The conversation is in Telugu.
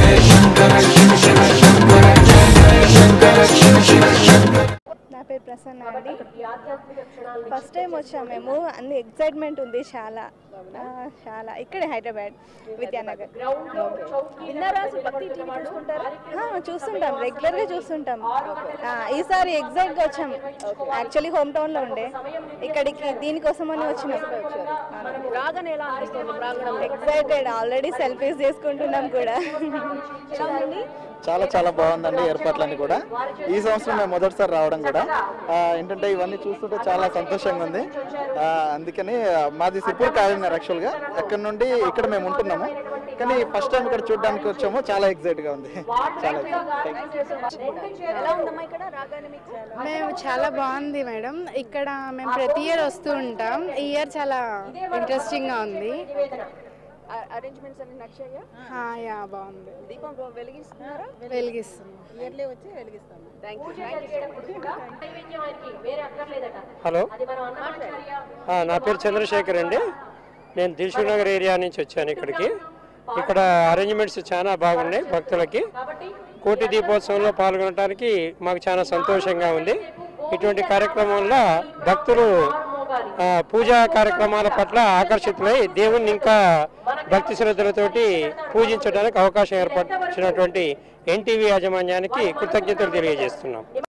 నా పేరు ప్రసన్న అండి ఫస్ట్ టైం వచ్చాం మేము అన్ని ఎక్సైట్మెంట్ ఉంది చాలా ఆ, చాలా ఇక్కడే హైదరాబాద్ విద్యానగర్ విన్నారా అసలు భక్తి టీవీ చూస్తుంటారా ఆ, చూస్తుంటాం రెగ్యులర్గా చూస్తుంటాం ఆ, ఈసారి ఎగ్జాక్ట్గా వచ్చాం యాక్చువల్లీ హోమ్ టౌన్లో ఉండే ఇక్కడికి దీనికోసమని వచ్చినాం రాగానే ఎలా అనిపిస్తుంది ప్రాంగణం ఎక్సైటెడ్ ఆల్రెడీ సెల్ఫీస్ చేసుకుంటున్నాం కూడా ఎలా ఉందండి చాలా చాలా బాగుందండి ఏర్పాట్లన్నీ కూడా ఈ సంవత్సరం మేము మొదటిసారి రావడం కూడా ఆ, ఏంటంటే ఇవన్నీ చూస్తుంటే చాలా సంతోషంగా ఉంది ఆ, అందుకని ఆ, మాది సిర్పూర్ కాకినాడ యాక్చువల్గా అక్కడ నుండి ఇక్కడ మేము ఉంటున్నాము కానీ ఫస్ట్ టైం ఇక్కడ చూడడానికి వచ్చాము చాలా ఎక్సైట్ గా ఉంది చాలా ఎలా ఉందమ్మా ఇక్కడ రాగానే మీకు మేము చాలా బాగుంది మేడం ఇక్కడ మేము ప్రతి ఇయర్ వస్తూ ఉంటాం ఈ ఇయర్ చాలా ఇంట్రెస్టింగ్ గా ఉంది అరేంజ్మెంట్స్ అన్ని నచ్చాయా హా, యా బాగుంది దీపం వెలిగిస్తున్నారా వెలిగిస్తుంది ఇయర్లీ వచ్చి వెలిగిస్తాము థ్యాంక్ యూ హలో ఆ, నా పేరు చంద్రశేఖర్ అండి నేను దిల్షుక్ నగర్ ఏరియా నుంచి వచ్చాను ఇక్కడికి ఇక్కడ అరేంజ్మెంట్స్ చాలా బాగున్నాయి భక్తులకి కోటి దీపోత్సవంలో పాల్గొనడానికి మాకు చాలా సంతోషంగా ఉంది ఇటువంటి కార్యక్రమంలో భక్తులు ఆ, పూజా కార్యక్రమాల పట్ల ఆకర్షితులై దేవుణ్ణి ఇంకా భక్తి శ్రద్ధలతోటి పూజించడానికి అవకాశం ఏర్పరిచినటువంటి ఎన్టీవీ యాజమాన్యానికి కృతజ్ఞతలు తెలియజేస్తున్నాం